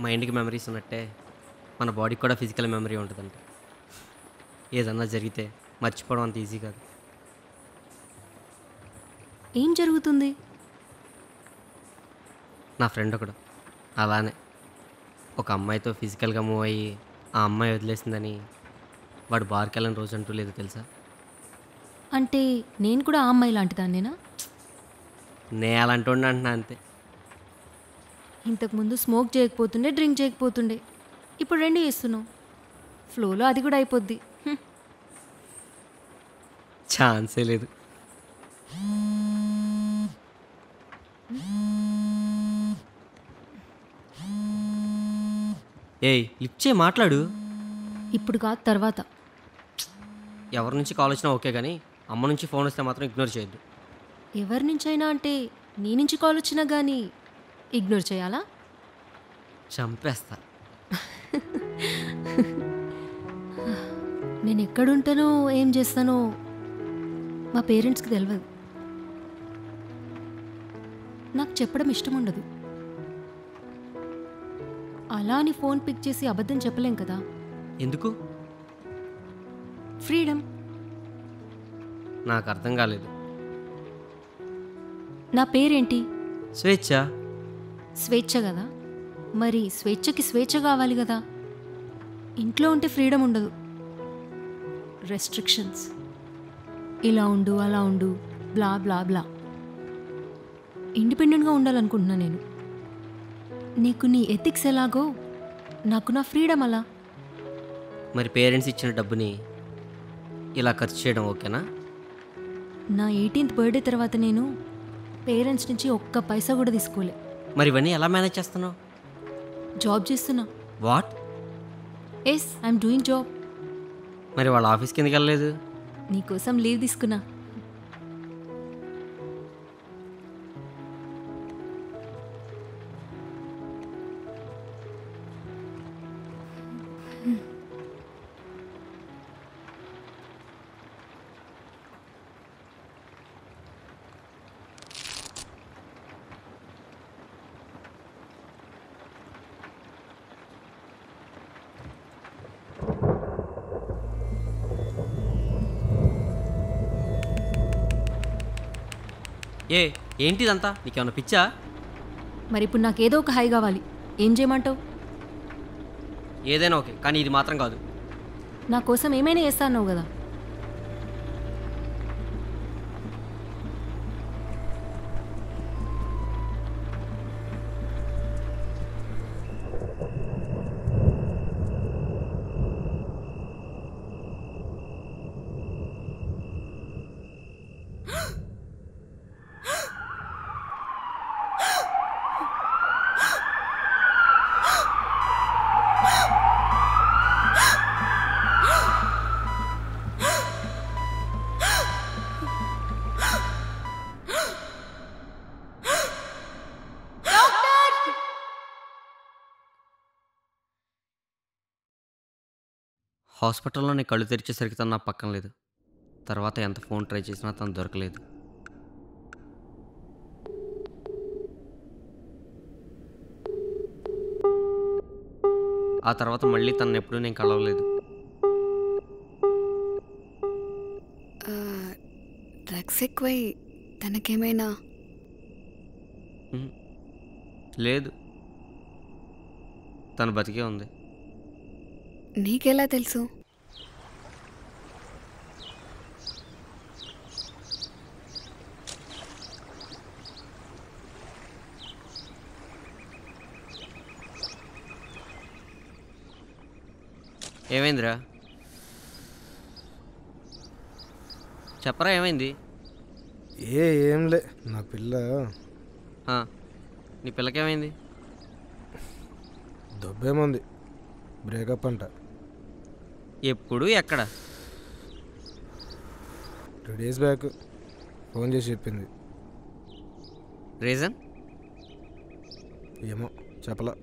మైండ్కి మెమరీస్ ఉన్నట్టే మన బాడీకి కూడా ఫిజికల్ మెమరీ ఉంటుందంట ఏదన్నా జరిగితే మర్చిపోవడం అంత ఈజీ కాదు ఏం జరుగుతుంది నా ఫ్రెండ్ ఒకడు అలానే ఒక అమ్మాయితో ఫిజికల్గా మూవ్ అయ్యి ఆ అమ్మాయి వదిలేసిందని వాడు బార్కి వెళ్ళని రోజు అంటూ లేదు తెలుసా అంటే నేను కూడా ఆ అమ్మాయి లాంటిదాన్నేనా నే అలాంటి వాడిని అంటున్నా అంతే ఇంతకుముందు స్మోక్ చేయకపోతుండే డ్రింక్ చేయకపోతుండే ఇప్పుడు రెండు చేస్తున్నావు ఫ్లోలో అది కూడా అయిపోద్ది హ్మ్. ఛాన్సే లేదు ఏయ్ లిఫ్ట్ చేయి మాట్లాడు ఇప్పుడు కాదు తర్వాత ఎవరి నుంచి కాల్ వచ్చినా ఓకే కానీ అమ్మ నుంచి ఫోన్ వస్తే మాత్రం ఇగ్నోర్ చేయొద్దు ఎవరి నుంచైనా అంటే నీ నుంచి కాల్ వచ్చినా కానీ ఇగ్నోర్ చేయాలా చంపేస్తా నేను ఎక్కడుంటానో ఏం చేస్తానో మా పేరెంట్స్కి తెలియదు నాకు చెప్పడం ఇష్టం ఉండదు అలా అని ఫోన్ పిక్ చేసి అబద్ధం చెప్పలేం కదా ఎందుకు ఫ్రీడమ్ నాకు అర్థం కాలేదు నా పేరేంటి స్వేచ్ఛ స్వేచ్ఛ కదా మరి స్వేచ్ఛకి స్వేచ్ఛ కావాలి కదా ఇంట్లో ఉంటే ఫ్రీడమ్ ఉండదు రెస్ట్రిక్షన్స్ ఇలా ఉండు అలా ఉండు బ్లా బ్లా బ్లా ఇండిపెండెంట్గా ఉండాలనుకుంటున్నా నేను నీకు నీ ఎథిక్స్ ఎలాగో నాకు నా ఫ్రీడమ్ అలా మరి పేరెంట్స్ ఇచ్చిన డబ్బుని ఇలా ఖర్చు చేయడం ఓకేనా నా ఎయిటీన్త్ బర్త్డే తర్వాత నేను పేరెంట్స్ నుంచి ఒక్క పైసా కూడా తీసుకోలే మరి ఇవన్నీ ఎలా మేనేజ్ చేస్తున్నావు జాబ్ చేస్తున్నా what is I'm doing job మరి వాళ్ళ ఆఫీస్కి ఎందుకు వెళ్ళలేదు నీకోసం లీవ్ తీసుకున్నా ఏ ఏంటిదంతా నీకేమన్నా పిచ్చా మరి ఇప్పుడు నాకు ఏదో ఒక హై కావాలి ఏం చేయమంటావు ఏదైనా ఓకే కానీ ఇది మాత్రం కాదు నా కోసం ఏమైనా చేస్తా అన్నావు కదా హాస్పిటల్లో నేను కళ్ళు తెరిచేసరికి తను నా పక్కన లేదు తర్వాత ఎంత ఫోన్ ట్రై చేసినా తను దొరకలేదు ఆ తర్వాత మళ్ళీ తను ఎప్పుడూ నేను కలవలేదు డ్రగ్స్ ఎక్కువై తనకేమైనా లేదు తను బతికే ఉంది నీకెలా తెలుసు ఏమైందిరా చెప్పరా ఏమైంది ఏ ఏంలే నా పిల్ల ఆ, నీ పిల్లకేమైంది దొబ్బేముంది బ్రేకప్ అంట ఎప్పుడు ఎక్కడ టూ డేస్ బ్యాక్ ఫోన్ చేసి చెప్పింది రీజన్ ఏమో చెప్పలా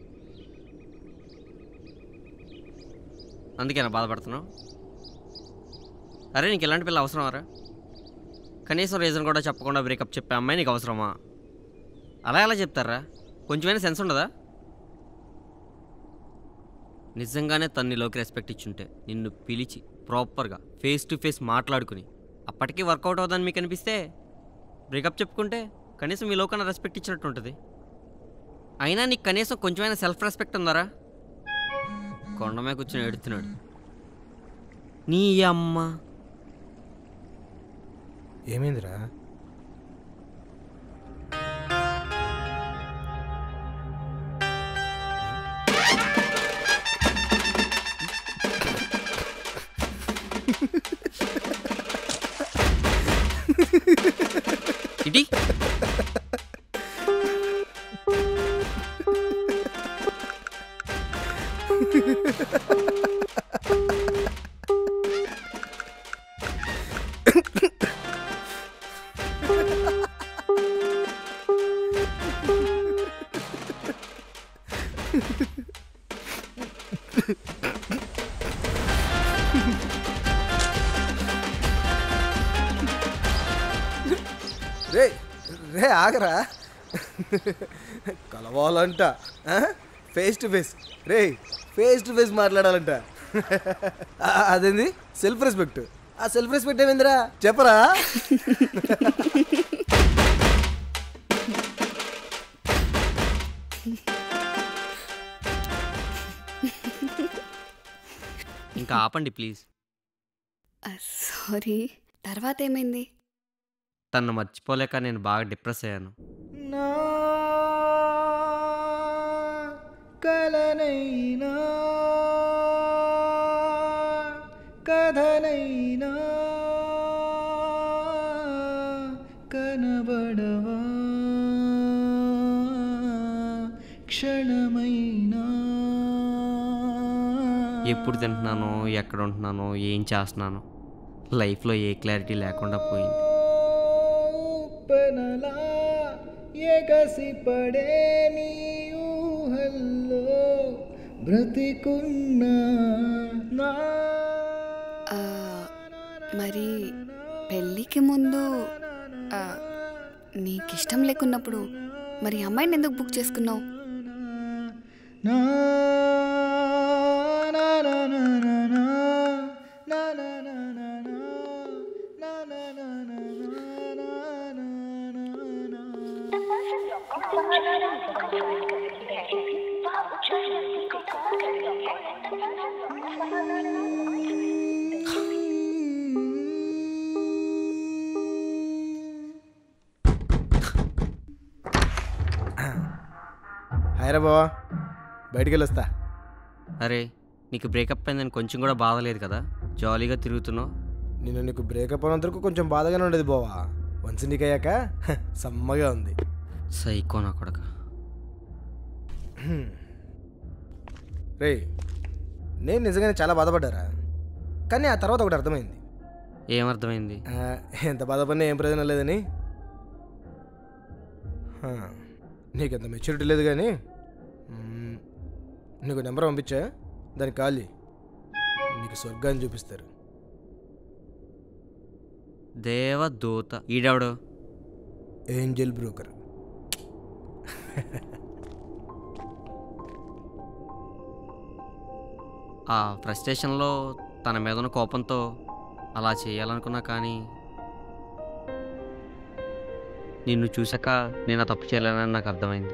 అందుకేనా బాధపడుతున్నావు అరే నీకు ఎలాంటి పిల్ల అవసరమారా కనీసం రీజన్ కూడా చెప్పకుండా బ్రేకప్ చెప్పే అమ్మాయి నీకు అవసరమా అలా ఎలా చెప్తారా కొంచెమైనా సెన్స్ ఉండదా నిజంగానే తను నీలోకి రెస్పెక్ట్ ఇచ్చుంటే నిన్ను పిలిచి ప్రాపర్గా ఫేస్ టు ఫేస్ మాట్లాడుకుని అప్పటికీ వర్కౌట్ అవుదని మీకు అనిపిస్తే బ్రేకప్ చెప్పుకుంటే కనీసం మీ లోకన్నా రెస్పెక్ట్ ఇచ్చినట్టు ఉంటుంది అయినా నీకు కనీసం కొంచెమైనా సెల్ఫ్ రెస్పెక్ట్ ఉందారా కొండమే కూర్చొని ఎడుతున్నాడు నీ అమ్మ ఏమైందిరా ఇటీ రే రే ఆగరా కలవాలంట ఫేస్ టు ఫేస్ రే ఫేస్ టు ఫేస్ మాట్లాడాలంట ఆ, అదేంది సెల్ఫ్ రెస్పెక్ట్ ఆ సెల్ఫ్ రెస్పెక్ట్ ఏమైందిరా చెప్పరా ఇంకా ఆపండి ప్లీజ్ సారీ తర్వాత ఏమైంది తను మర్చిపోలేక నేను బాగా డిప్రెస్ అయ్యాను కలనైనా కథనైనా కనబడవా క్షణమైనా ఎప్పుడు తింటున్నానో ఎక్కడ ఉంటున్నానో ఏం చేస్తున్నానో లైఫ్లో ఏ క్లారిటీ లేకుండా పోయింది పెనలా ఎగసి పడే నీ ఊహల్లో బ్రతికున్నా నా ఆ, మరి పెళ్ళికి ముందు ఆ, నీకిష్టం లేకున్నప్పుడు మరి అమ్మాయిని ఎందుకు బుక్ చేసుకున్నావు నా నా నా నా నా నా నా నా నా నా నా నా నా నా నా నా నా నా హాయరా బావా బయటికి వెళ్ళొస్తా అరే నీకు బ్రేకప్ అయిందని కొంచెం కూడా బాధ లేదు కదా జాలీగా తిరుగుతున్నావు నేను నీకు బ్రేకప్ అయినంతకు కొంచెం బాధగానే ఉండేది బావా వన్స్ నీకు అయ్యాక హ, సమ్మగా ఉంది సైకో నా కొడక రే నేను నిజంగానే చాలా బాధపడ్డారా కానీ ఆ తర్వాత ఒకటి అర్థమైంది ఏమర్థమైంది ఆ, ఎంత బాధపడినా ఏం ప్రయోజనం లేదని హ, నీకు ఎంత మెచ్యూరిటీ లేదు కానీ మ్మ్, నీకు నెంబర్ పంపించా దానికి ఖాళీ నీకు స్వర్గాన్ని చూపిస్తారు దేవదూత ఈడెవడు ఏంజల్ బ్రోకర్ ఆ ఫ్రస్ట్రేషన్లో తన మీద ఉన్న కోపంతో అలా చేయాలనుకున్నా కానీ నిన్ను చూసాక నేను ఆ తప్పు చేయలేనని నాకు అర్థమైంది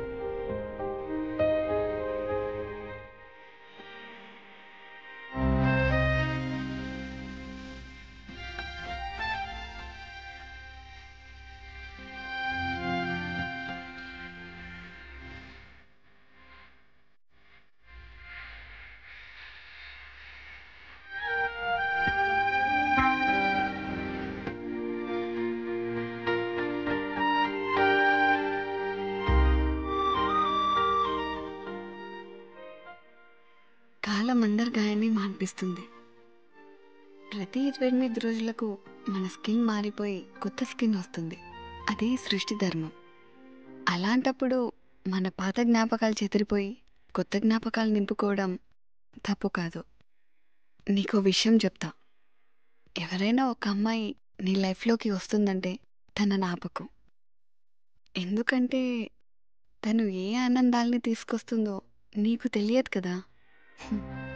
కాలం అందరి గాయాన్ని మాన్పిస్తుంది ప్రతి ఇరవై ఎనిమిది రోజులకు మన స్కిన్ మారిపోయి కొత్త స్కిన్ వస్తుంది అదే సృష్టి ధర్మం అలాంటప్పుడు మన పాత జ్ఞాపకాలు చెదిరిపోయి కొత్త జ్ఞాపకాలు నింపుకోవడం తప్పు కాదు నీకో విషయం చెప్తా ఎవరైనా ఒక అమ్మాయి నీ లైఫ్లోకి వస్తుందంటే తనని ఆపకు ఎందుకంటే తను ఏ ఆనందాల్ని తీసుకొస్తుందో నీకు తెలియదు కదా హ్మ్.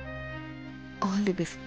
ఆల్ ది బెస్ట్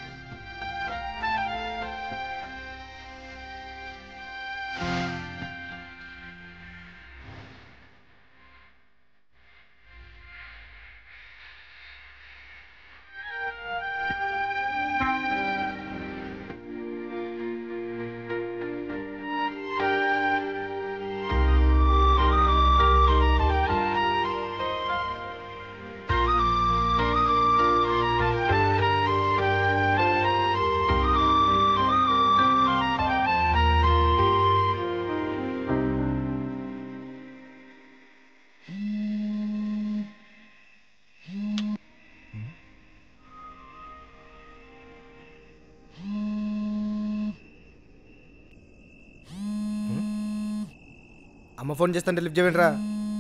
అమ్మ ఫోన్ చేస్తాంటే లిఫ్ట్ చేయండిరా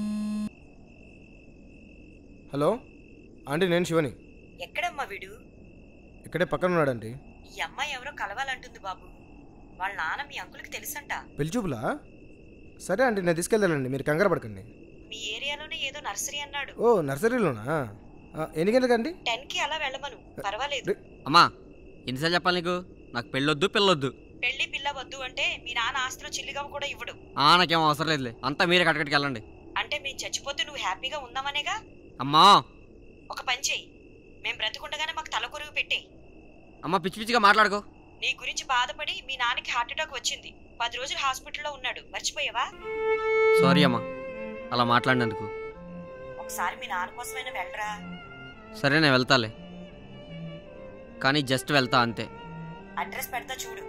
హలో ఆంటీ నేను శివని ఎక్కడమ్మా వీడు ఇక్కడే పక్కన ఉన్నాడండి ఈ అమ్మాయి ఎవరో కలవాలంటుంది బాబు వాళ్ళ నాన్న మీ అంకుల్కి తెలుసంట పెళ్లి చూపులా సరే ఆంటీ నేను తీసుకెళ్తానండి మీరు కంగారు పడకండి మీ ఏరియాలోనే ఏదో నర్సరీ అన్నాడు ఓ నర్సరీలోనా ఆ, ఎన్ని గంటలకండి టెన్ కి అలా వెళ్ళమను పర్వాలేదు రే- అమ్మా ఎన్నిసార్లు చెప్పాలి నీకు నాకు పెళ్ళొద్దు పిల్లొద్దు పెళ్లి పిల్ల వద్దు అంటే మీ నాన్న ఆస్తిలో చిల్లిగా కూడా ఇవ్వడు ఆ నాకేం అవసరం లేదులే అంతా మీరే కట్టకట్టుకు వెళ్ళండి అంటే మేము చచ్చిపోతే నువ్వు హ్యాపీగా ఉందామనేగా అమ్మా ఒక పని చెయ్యి మేము బ్రతుకుండగానే మాకు తలకొరుగు పెట్టే అమ్మ పిచ్చి పిచ్చిగా మాట్లాడుకో నీ గురించి బాధపడి మీ నాన్నకి హార్ట్ అటాక్ వచ్చింది పది రోజులు హాస్పిటల్లో ఉన్నాడు మర్చిపోయావా సారీ అమ్మా అలా మాట్లాడినందుకు ఒకసారి మీ నాన్న కోసమైనా వెళ్ళరా సరే నేను వెళ్తాలే కానీ జస్ట్ వెళ్తా అంతే అడ్రస్ పెడతా చూడు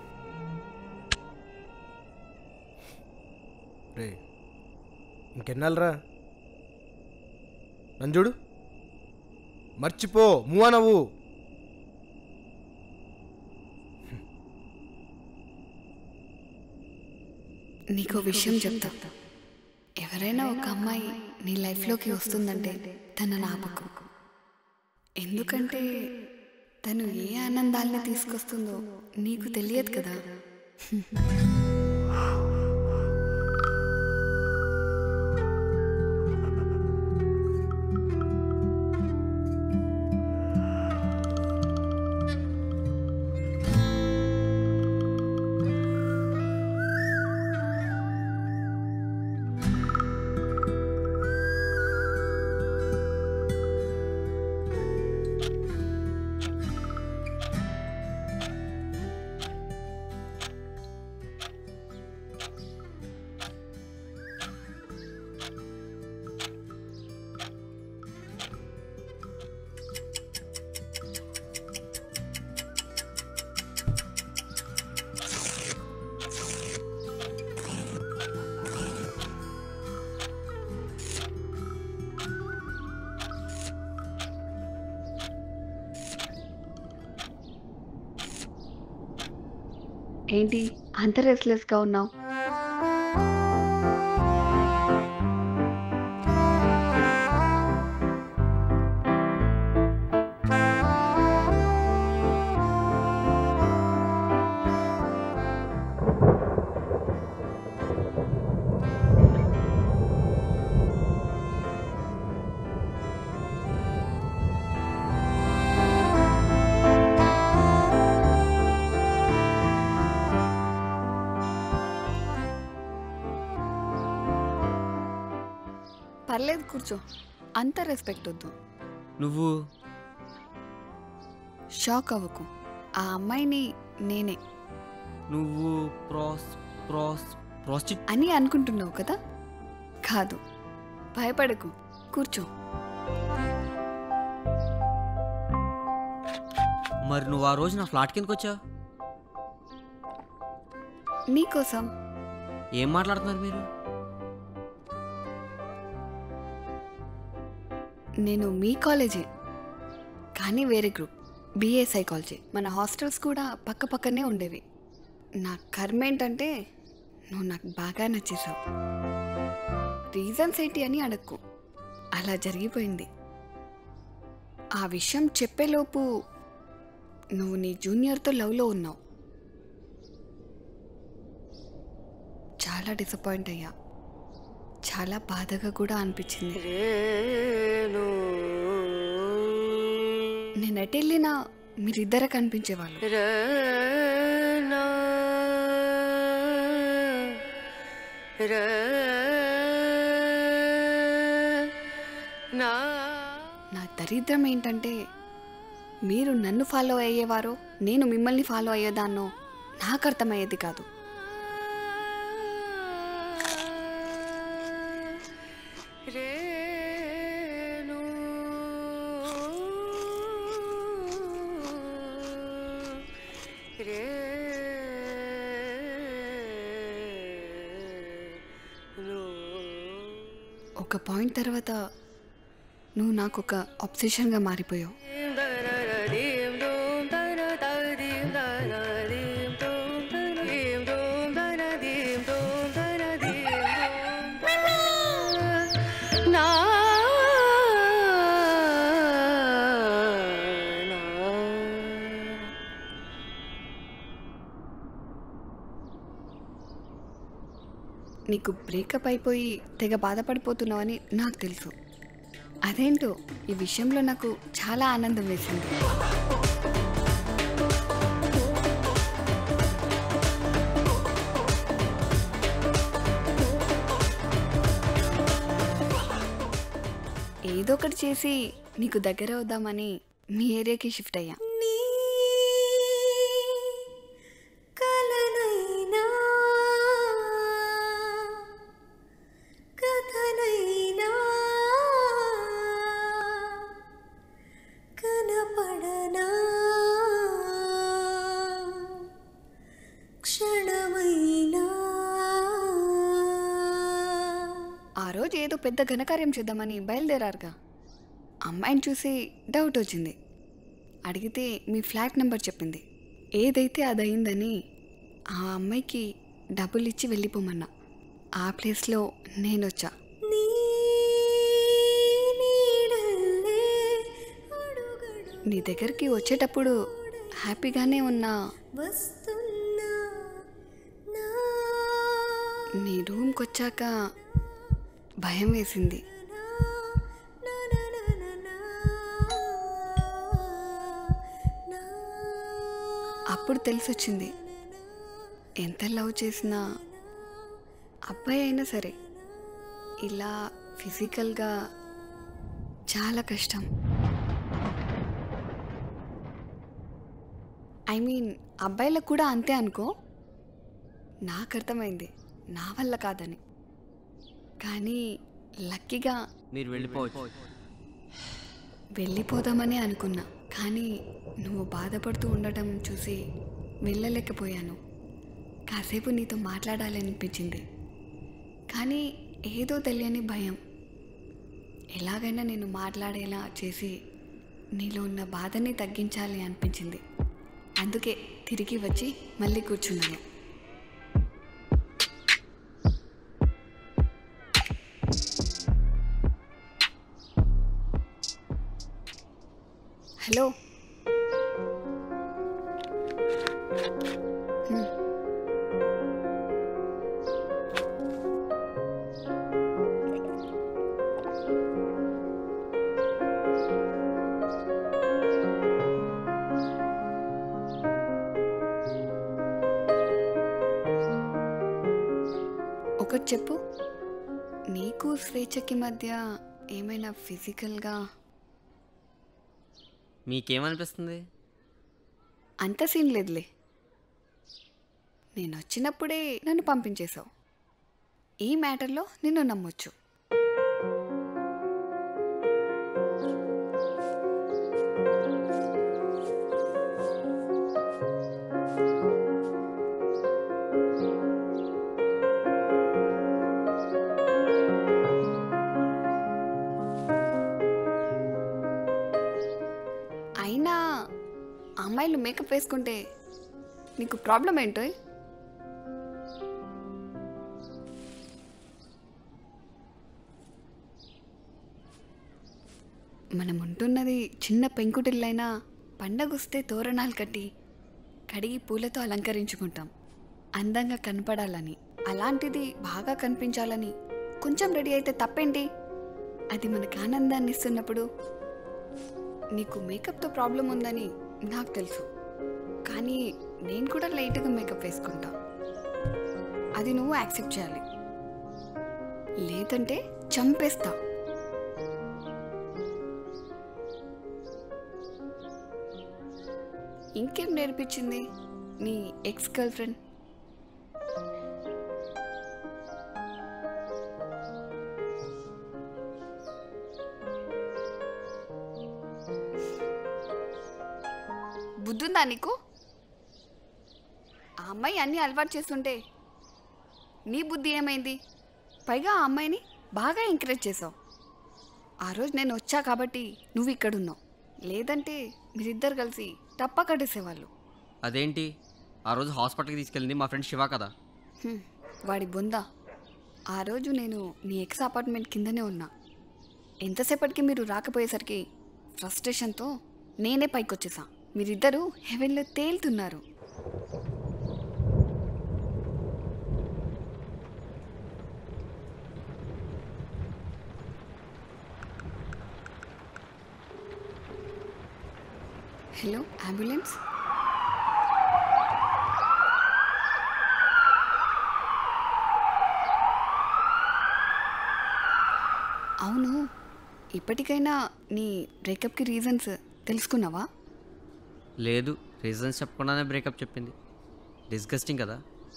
రే ఇంకెన్నాళ్ళరా నన్ను చూడు మర్చిపో మూవా నవ్వు నీకు విషయం చెప్తా ఎవరైనా ఒక అమ్మాయి నీ లైఫ్లోకి వస్తుందంటే తనని ఆపకు ఎందుకంటే తను ఏ ఆనందాల్ని తీసుకొస్తుందో నీకు తెలియదు కదా ఏంటి అంత రెస్లెస్గా ఉన్నావు పర్లేదు కూర్చో అంత రెస్పెక్ట్ వద్దు నువ్వు షాక్ అవ్వకు ఆ అమ్మాయిని నేనే నువ్వు ప్రాస్ ప్రాస్ ప్రాస్టి అని అనుకుంటున్నావు కదా కాదు భయపడకు కూర్చో మరి నువ్వు ఆ రోజు నా ఫ్లాట్ కిందకి వచ్చావు నీకోసం ఏం మాట్లాడుతున్నారు మీరు నేను మీ కాలేజే కానీ వేరే గ్రూప్ బీఏ సైకాలజీ మన హాస్టల్స్ కూడా పక్క పక్కనే ఉండేవి నా కర్మ ఏంటంటే నువ్వు నాకు బాగా నచ్చేసావు రీజన్స్ ఏంటి అని అడక్కు అలా జరిగిపోయింది ఆ విషయం చెప్పేలోపు నువ్వు నీ జూనియర్తో లవ్లో ఉన్నావు చాలా డిసప్పాయింట్ అయ్యా చాలా బాధగా కూడా అనిపించింది నేను ఎటు వెళ్ళినా మీరిద్దరే కనిపించేవాళ్ళు నా దరిద్రం ఏంటంటే మీరు నన్ను ఫాలో అయ్యేవారో నేను మిమ్మల్ని ఫాలో అయ్యేదాన్నో నాకు అర్థమయ్యేది కాదు ఒక పాయింట్ తర్వాత నువ్వు నాకు ఒక అబ్సెషన్గా మారిపోయావు నీకు బ్రేకప్ అయిపోయి తెగ బాధపడిపోతున్నావని నాకు తెలుసు అదేంటో ఈ విషయంలో నాకు చాలా ఆనందం వేసింది ఏదో ఒకటి చేసి నీకు దగ్గర అవుదామని మీ ఏరియాకి షిఫ్ట్ అయ్యా కలనైనా కథనైనా కనపడనా క్షణమైనా ఆ రోజు ఏదో పెద్ద ఘనకార్యం చేద్దామని బయలుదేరారుగా అమ్మాయిని చూసి డౌట్ వచ్చింది అడిగితే మీ ఫ్లాట్ నెంబర్ చెప్పింది ఏదైతే అది అయిందని ఆ అమ్మాయికి డబ్బులు ఇచ్చి వెళ్ళిపోమన్నా ఆ ప్లేస్లో నేను వచ్చా నీ నీడల్లే అడుగడు నీ దగ్గరికి వచ్చేటప్పుడు హ్యాపీగానే ఉన్నా వస్తున్నా నా నీ రూమ్కి వచ్చాక భయం వేసింది నా నా నా నా నా నా అప్పుడు తెలిసొచ్చింది ఎంత లవ్ చేసినా అబ్బాయి అయినా సరే ఇలా ఫిజికల్గా చాలా కష్టం ఐ మీన్ అబ్బాయిలకు కూడా అంతే అనుకో నాకు అర్థమైంది నా వల్ల కాదని కానీ లక్కీగా మీరు వెళ్ళిపోవచ్చు వెళ్ళిపోదామని అనుకున్నా కానీ నువ్వు బాధపడుతూ ఉండటం చూసి వెళ్ళలేకపోయాను కాసేపు నీతో మాట్లాడాలనిపించింది కానీ ఏదో తెలియని భయం ఎలాగైనా నేను మాట్లాడేలా చేసి నీలో ఉన్న బాధని తగ్గించాలి అనిపించింది అందుకే తిరిగి వచ్చి మళ్ళీ కూర్చున్నాను హలో హ్మ్. ఒకటి చెప్పు నీకు స్వేచ్ఛకి మధ్య ఏమైనా ఫిజికల్గా మీకేమనిపిస్తుంది అంత సీన్ లేదులే నేను వచ్చినప్పుడే నన్ను పంపించేశావు ఈ మ్యాటర్లో నిన్ను నమ్మొచ్చు అయినా అమ్మాయిలు మేకప్ వేసుకుంటే నీకు ప్రాబ్లం ఏంటో మనం ఉంటున్నది చిన్న పెంకుటిల్లైనా పండగొస్తే తోరణాలు కట్టి కడిగి పూలతో అలంకరించుకుంటాం అందంగా కనపడాలని అలాంటిది బాగా కనిపించాలని కొంచెం రెడీ అయితే తప్పేంటి అది మనకు ఆనందాన్ని ఇస్తున్నప్పుడు నీకు మేకప్తో ప్రాబ్లం ఉందని నాకు తెలుసు కానీ నేను కూడా లైట్గా మేకప్ వేసుకుంటా అది నువ్వు యాక్సెప్ట్ చేయాలి లేదంటే చంపేస్తా ఇంకేం నేర్పించింది నీ ఎక్స్ గర్ల్ ఫ్రెండ్ బుద్ధుందా నీకు ఆ అమ్మాయి అన్నీ అలవాటు చేస్తుంటే నీ బుద్ధి ఏమైంది పైగా ఆ అమ్మాయిని బాగా ఎంకరేజ్ చేసావు ఆ రోజు నేను వచ్చా కాబట్టి నువ్వు ఇక్కడున్నావు లేదంటే మీరిద్దరు కలిసి టప్పా కట్టేసేవాళ్ళు అదేంటి ఆ రోజు హాస్పిటల్కి తీసుకెళ్ళింది మా ఫ్రెండ్ శివ కదా హ్మ్, వాడి బొందా ఆ రోజు నేను నీ ఎక్స్ అపార్ట్మెంట్ కిందనే ఉన్నా ఎంతసేపటికి మీరు రాకపోయేసరికి ఫ్రస్ట్రేషన్తో నేనే పైకి వచ్చేసా మీరిద్దరూ హెవెన్లో తేలుతున్నారు హలో అంబులెన్స్ అవును ఇప్పటికైనా నీ బ్రేకప్కి రీజన్స్ తెలుసుకున్నావా లేదు రీజన్స్ చెప్పకుండానే బ్రేకప్ చెప్పింది డిస్గస్టింగ్ కదా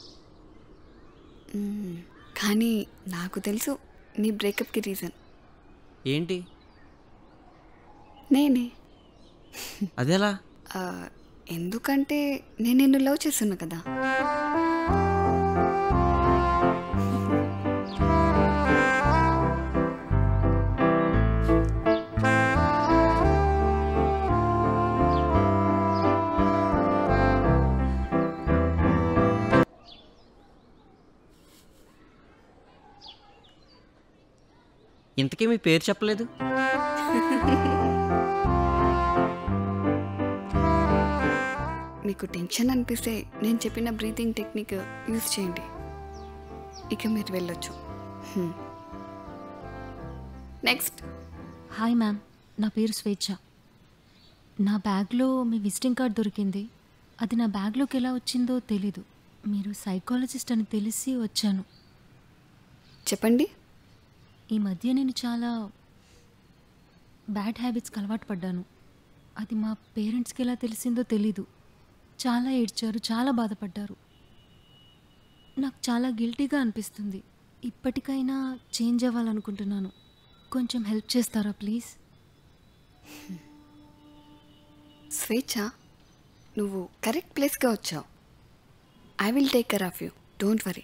మ్మ్. కానీ నాకు తెలుసు నీ బ్రేకప్కి రీజన్ ఏంటి నేనే అదెలా ఆ, ఎందుకంటే నేను నిన్ను లవ్ చేస్తున్నా కదా ఇంతకీ మీ పేరు చెప్పలేదు మీకు టెన్షన్ అనిపిస్తే నేను చెప్పిన బ్రీతింగ్ టెక్నిక్ యూజ్ చేయండి ఇక మీరు వెళ్ళొచ్చు నెక్స్ట్ హాయ్ మ్యామ్ నా పేరు స్వేచ్ఛ నా బ్యాగ్లో మీ విజిటింగ్ కార్డ్ దొరికింది అది నా బ్యాగ్లోకి ఎలా వచ్చిందో తెలీదు మీరు సైకాలజిస్ట్ అని తెలిసి వచ్చాను చెప్పండి ఈ మధ్య నేను చాలా బ్యాడ్ హ్యాబిట్స్కి అలవాటు పడ్డాను అది మా పేరెంట్స్కి ఎలా తెలిసిందో తెలీదు చాలా ఏడ్చారు చాలా బాధపడ్డారు నాకు చాలా గిల్టీగా అనిపిస్తుంది ఇప్పటికైనా చేంజ్ అవ్వాలనుకుంటున్నాను కొంచెం హెల్ప్ చేస్తారా ప్లీజ్ స్వేచ్ఛ నువ్వు కరెక్ట్ ప్లేస్గా వచ్చావు I will take care of you don't worry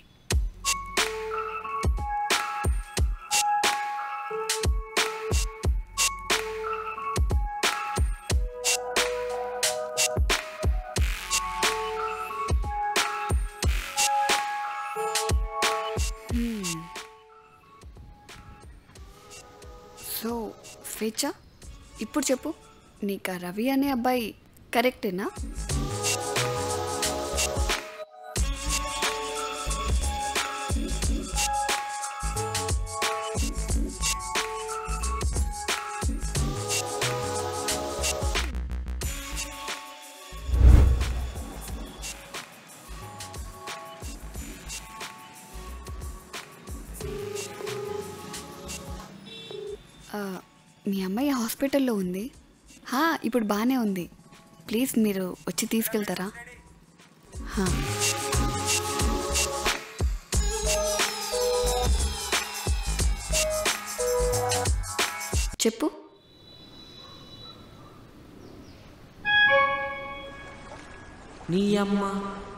so Swechha ఇప్పుడు చెప్పు నీకు ఆ రవి అనే అబ్బాయి కరెక్టేనా ఆ, మీ అమ్మాయి హాస్పిటల్లో ఉంది హా ఇప్పుడు బాగానే ఉంది ప్లీజ్ మీరు వచ్చి తీసుకెళ్తారా హా. చెప్పు నీ అమ్మ